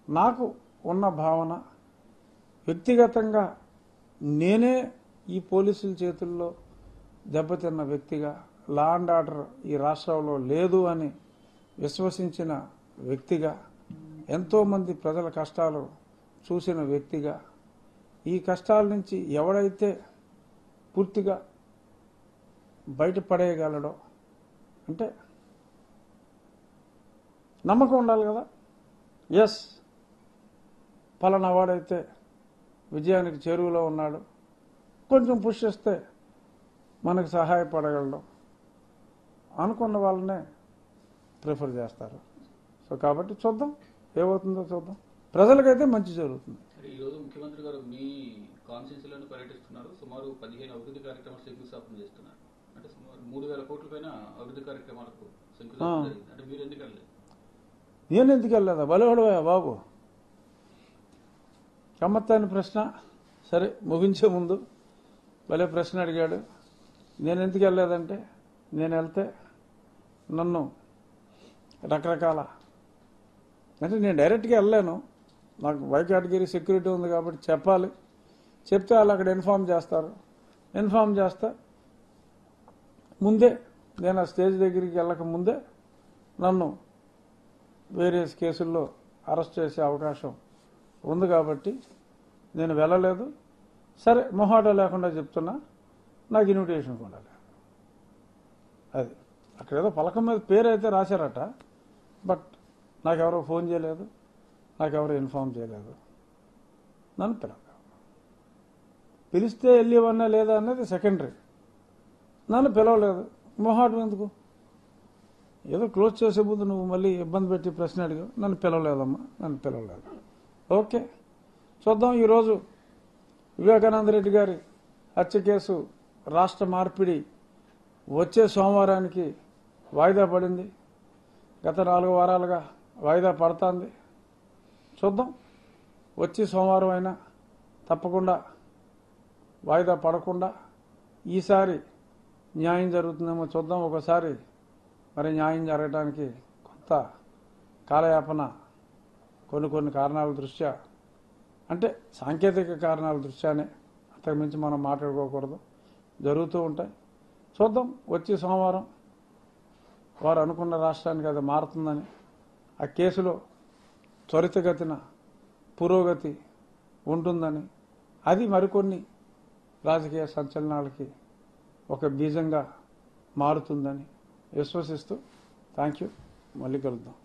నాకు ఉన్న భావన వ్యక్తిగతంగా నేనే ఈ పోలీసుల చేతుల్లో దెబ్బతిన్న వ్యక్తిగా లా అండ్ ఆర్డర్ ఈ రాష్ట్రంలో లేదు అని విశ్వసించిన వ్యక్తిగా ఎంతోమంది ప్రజల కష్టాలు చూసిన వ్యక్తిగా ఈ కష్టాల నుంచి ఎవడైతే పూర్తిగా బయటపడేయగలడో అంటే నమ్మకం ఉండాలి కదా ఎస్ పలానా వాడైతే విజయానికి చేరువలో ఉన్నాడు కొంచెం పుష్ చేస్తే మనకు సహాయపడగలడు అనుకున్న వాళ్ళనే ప్రిఫర్ చేస్తారు సో కాబట్టి చూద్దాం ఏమవుతుందో చూద్దాం ప్రజలకైతే మంచి జరుగుతుంది సరే ఈ రోజు ముఖ్యమంత్రి గారు మీ కాన్స్టిట్యూన్సీలోనే పర్యటిస్తున్నారు సుమారు పదిహేను అభివృద్ధి కార్యక్రమాలు శంకుస్థాపన చేస్తున్నారు అంటే సుమారు మూడు వేల కోట్ల పైన అభివృద్ధి కార్యక్రమాలకు శంకుస్థాపన ఆ. జరిగింది అంటే మీరు ఎందుకు వెళ్ళలేదు నేను ఎందుకు వెళ్ళలేదా బలివాడవా బాబు గమ్మత్తాని ప్రశ్న సరే ముగించే ముందు భలే ప్రశ్న అడిగాడు నేను ఎందుకు వెళ్ళలేదంటే నేను వెళ్తే నన్ను రకరకాల అంటే నేను డైరెక్ట్గా వెళ్ళలేను నాకు వై కేటగిరీ సెక్యూరిటీ ఉంది కాబట్టి చెప్పాలి చెప్తే వాళ్ళు అక్కడ ఇన్ఫామ్ చేస్తారు ఇన్ఫామ్ చేస్తే ముందే నేను ఆ స్టేజ్ దగ్గరికి వెళ్ళక ముందే నన్ను వేరియస్ కేసుల్లో అరెస్ట్ చేసే అవకాశం ఉంది కాబట్టి నేను వెళ్ళలేదు సరే మొహాటో లేకుండా చెప్తున్నా నాకు ఇన్విటేషన్ కూడా లేదు అది అక్కడ ఏదో పలకం మీద పేరు అయితే రాశారట బట్ నాకెవరో ఫోన్ చేయలేదు నాకెవరో ఇన్ఫామ్ చేయలేదు నన్ను పిలవలేదు పిలిస్తే వెళ్ళేవన్నా లేదా అన్నది సెకండరీ నన్ను పిలవలేదు మొహాటం ఎందుకు ఏదో క్లోజ్ చేసే ముందు నువ్వు మళ్ళీ ఇబ్బంది పెట్టి ప్రశ్న అడిగావు నన్ను పిలవలేదమ్మా నన్ను పిలవలేదు ఓకే చూద్దాం ఈరోజు వివేకానంద రెడ్డి గారి హత్య కేసు రాష్ట్ర మార్పిడి వచ్చే సోమవారానికి వాయిదా పడింది గత నాలుగు వారాలుగా వాయిదా పడుతుంది చూద్దాం వచ్చి సోమవారం అయినా తప్పకుండా వాయిదా పడకుండా ఈసారి న్యాయం జరుగుతుందేమో చూద్దాం ఒకసారి మరి న్యాయం జరగడానికి కొంత కాలయాపన కొన్ని కొన్ని కారణాల దృష్ట్యా అంటే సాంకేతిక కారణాల దృష్ట్యానే అంతకుమించి మనం మాట్లాడుకోకూడదు జరుగుతూ ఉంటాయి చూద్దాం వచ్చే సోమవారం వారు అనుకున్న రాష్ట్రానికి అది మారుతుందని ఆ కేసులో త్వరితగతిన పురోగతి ఉంటుందని అది మరికొన్ని రాజకీయ సంచలనాలకి ఒక బీజంగా మారుతుందని విశ్వసిస్తూ థ్యాంక్ యూ మళ్ళీ కలుద్దాం